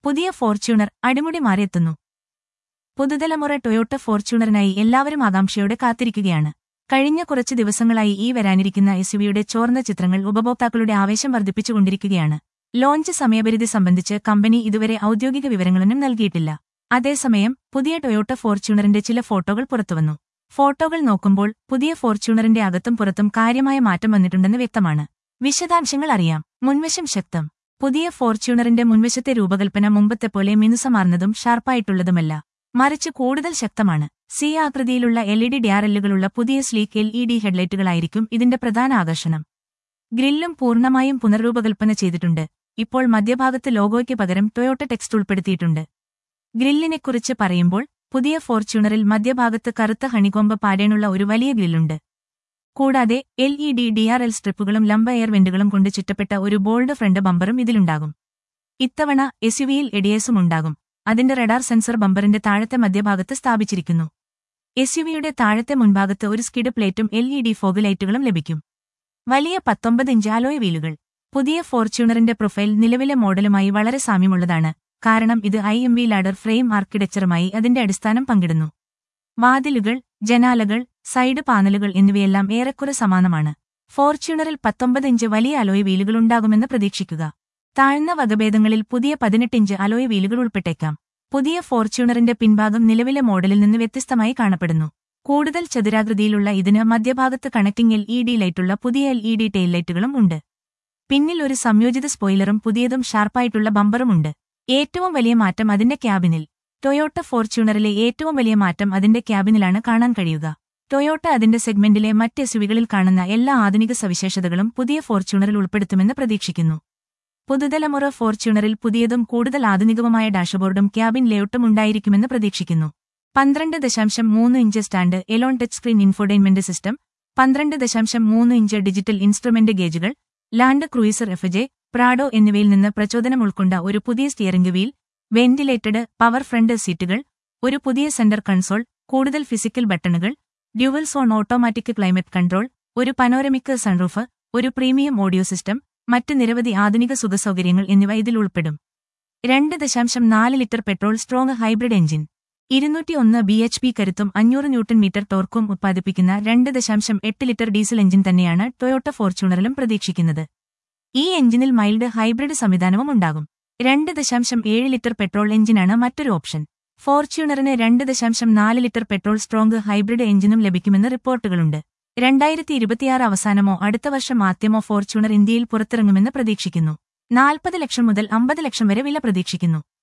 പുതിയ ഫോർച്യൂണർ അടിമുടി മാറിയെത്തുന്നു പുതുതലമുറ ടൊയോട്ട ഫോർച്യൂണറിനായി എല്ലാവരും ആകാംക്ഷയോടെ കാത്തിരിക്കുകയാണ് കഴിഞ്ഞ കുറച്ച് ദിവസങ്ങളായി ഈ വരാനിരിക്കുന്ന എസ്യുവിയുടെ ചോർന്ന ചിത്രങ്ങൾ ഉപഭോക്താക്കളുടെ ആവേശം വർദ്ധിപ്പിച്ചുകൊണ്ടിരിക്കുകയാണ് ലോഞ്ച് സമയപരിധി സംബന്ധിച്ച് കമ്പനി ഇതുവരെ ഔദ്യോഗിക വിവരങ്ങളൊന്നും നൽകിയിട്ടില്ല അതേസമയം പുതിയ ടൊയോട്ട ഫോർച്യൂണറിന്റെ ചില ഫോട്ടോകൾ പുറത്തുവന്നു ഫോട്ടോകൾ നോക്കുമ്പോൾ പുതിയ ഫോർച്യൂണറിന്റെ അകത്തും പുറത്തും കാര്യമായ മാറ്റം വന്നിട്ടുണ്ടെന്ന് വ്യക്തമാണ് വിശദാംശങ്ങൾ അറിയാം മുൻവശം ശക്തം പുതിയ ഫോർച്യൂണറിന്റെ മുൻവശത്തെ രൂപകൽപ്പന മുമ്പത്തെ പോലെ മിനുസമാർന്നതും ഷാർപ്പായിട്ടുള്ളതുമല്ല മറിച്ച് കൂടുതൽ ശക്തമാണ് സി ആകൃതിയിലുള്ള എൽ ഇ ഡി ഡിആർഎല്ലുകളുള്ള പുതിയ സ്ലീക്ക് എൽ ഇ ഡി ഹെഡ്ലൈറ്റുകളായിരിക്കും ഇതിന്റെ പ്രധാന ആകർഷണം ഗ്രില്ലും പൂർണ്ണമായും പുനർരൂപകൽപ്പന ചെയ്തിട്ടുണ്ട് ഇപ്പോൾ മധ്യഭാഗത്ത് ലോഗോയ്ക്ക് പകരം ടൊയോട്ട ടെക്സ്റ്റ് ഉൾപ്പെടുത്തിയിട്ടുണ്ട് ഗ്രില്ലിനെക്കുറിച്ച് പറയുമ്പോൾ പുതിയ ഫോർച്യൂണറിൽ മധ്യഭാഗത്ത് കറുത്ത ഹണികൊമ്പ് പാടേണുള്ള ഒരു വലിയ ഗ്രില്ലുണ്ട് കൂടാതെ എൽ ഇ ഡി ഡിആർഎൽ സ്ട്രിപ്പുകളും ലംബ എയർ വെന്റുകളും കൊണ്ട് ചുറ്റപ്പെട്ട ഒരു ബോൾഡ് ഫ്രണ്ട് ബമ്പറും ഇതിലുണ്ടാകും ഇത്തവണ എസ്യുവിയിൽ എഡിഎസും ഉണ്ടാകും അതിന്റെ റഡാർ സെൻസർ ബമ്പറിന്റെ താഴത്തെ മധ്യഭാഗത്ത് സ്ഥാപിച്ചിരിക്കുന്നു എസ്യുവിയുടെ താഴത്തെ മുൻഭാഗത്ത് ഒരു സ്കിഡ് പ്ലേറ്റും എൽ ഇ ഡി ഫോഗ് ലൈറ്റുകളും ലഭിക്കും വലിയ പത്തൊമ്പത് ഇഞ്ച് അലോയ് വീലുകൾ പുതിയ ഫോർച്യൂണറിന്റെ പ്രൊഫൈൽ നിലവിലെ മോഡലുമായി വളരെ സാമ്യമുള്ളതാണ് കാരണം ഇത് I M V ladder frame ആർക്കിടെക്ചറുമായി അതിന്റെ അടിസ്ഥാനം പങ്കിടുന്നു വാതിലുകൾ ജനാലകൾ സൈഡ് പാനലുകൾ എന്നിവയെല്ലാം ഏറെക്കുറെ സമാനമാണ് ഫോർച്യൂണറിൽ പത്തൊമ്പത് ഇഞ്ച് വലിയ അലോയ് വീലുകൾ ഉണ്ടാകുമെന്ന് പ്രതീക്ഷിക്കുക താഴ്ന്ന വകഭേദങ്ങളിൽ പുതിയ പതിനെട്ട് ഇഞ്ച് അലോയ് വീലുകൾ ഉൾപ്പെട്ടേക്കാം പുതിയ ഫോർച്യൂണറിന്റെ പിൻഭാഗം നിലവിലെ മോഡലിൽ നിന്ന് വ്യത്യസ്തമായി കാണപ്പെടുന്നു കൂടുതൽ ചതുരാകൃതിയിലുള്ള ഇതിന് മധ്യഭാഗത്ത് കണക്റ്റിംഗ് എൽ ഇ ഡി ലൈറ്റുള്ള പുതിയ എൽ ഇ ഡി ടെയിൽ ലൈറ്റുകളും ഉണ്ട് പിന്നിൽ ഒരു സംയോജിത സ്പോയിലറും പുതിയതും ഷാർപ്പായിട്ടുള്ള ബമ്പറുമുണ്ട് ഏറ്റവും വലിയ മാറ്റം അതിന്റെ ക്യാബിനിൽ ടൊയോട്ട ഫോർച്യൂണറിലെ ഏറ്റവും വലിയ മാറ്റം അതിന്റെ ക്യാബിനിലാണ് കാണാൻ കഴിയുക ടൊയോട്ട അതിന്റെ സെഗ്മെന്റിലെ മറ്റ് എസുവികളിൽ കാണുന്ന എല്ലാ ആധുനിക സവിശേഷതകളും പുതിയ ഫോർച്യൂണറിൽ ഉൾപ്പെടുത്തുമെന്ന് പ്രതീക്ഷിക്കുന്നു പുതുതലമുറ ഫോർച്യൂണറിൽ പുതിയതും കൂടുതൽ ആധുനികവുമായ ഡാഷ്ബോർഡും ക്യാബിൻ ലേഔട്ടും ഉണ്ടായിരിക്കുമെന്ന് പ്രതീക്ഷിക്കുന്നു പന്ത്രണ്ട് ദശാംശം മൂന്ന് inch stand alone touch screen infotainment system പന്ത്രണ്ട് ദശാംശം മൂന്ന് ഇഞ്ച് ഡിജിറ്റൽ ഇൻസ്ട്രുമെന്റ് ഗേജുകൾ land cruiser F J Prado എന്നിവയിൽ നിന്ന് പ്രചോദനം ഉൾക്കൊണ്ട ഒരു പുതിയ steering wheel ventilated power front സീറ്റുകൾ ഒരു പുതിയ സെന്റർ കൺസോൾ കൂടുതൽ ഫിസിക്കൽ ബട്ടണുകൾ dual zone automatic climate control ഒരു പനോരമിക് സൺറൂഫ് ഒരു പ്രീമിയം ഓഡിയോ സിസ്റ്റം മറ്റ് നിരവധി ആധുനിക സുഖസൗകര്യങ്ങൾ എന്നിവ ഇതിൽ ഉൾപ്പെടും രണ്ട് ദശാംശം നാല് litre petrol strong hybrid engine ഇരുന്നൂറ്റിയൊന്ന് ബി എച്ച് പി കരുത്തും അഞ്ഞൂറ് ന്യൂട്ടൺ മീറ്റർ ടോർക്കും ഉത്പാദിപ്പിക്കുന്ന രണ്ട് ദശാംശം എട്ട് ലിറ്റർ ഡീസൽ എഞ്ചിൻ തന്നെയാണ് ടൊയോട്ട ഫോർച്യൂണറിലും പ്രതീക്ഷിക്കുന്നത് ഈ എഞ്ചിനിൽ മൈൽഡ് ഹൈബ്രിഡ് സംവിധാനവും ഉണ്ടാകും രണ്ട് ദശാംശം ഏഴ് ലിറ്റർ പെട്രോൾ എഞ്ചിനാണ് മറ്റൊരു ഓപ്ഷൻ ഫോർച്യൂണറിന് രണ്ട് ദശാംശം നാല് ലിറ്റർ പെട്രോൾ സ്ട്രോങ് ഹൈബ്രിഡ് എഞ്ചിനും ലഭിക്കുമെന്ന് റിപ്പോർട്ടുകളുണ്ട് രണ്ടായിരത്തി ഇരുപത്തിയാറ് അവസാനമോ അടുത്ത വർഷം ആദ്യമോ ഫോർച്യൂണർ ഇന്ത്യയിൽ പുറത്തിറങ്ങുമെന്ന് പ്രതീക്ഷിക്കുന്നു നാൽപ്പത് ലക്ഷം മുതൽ അമ്പത് ലക്ഷം വരെ വില പ്രതീക്ഷിക്കുന്നു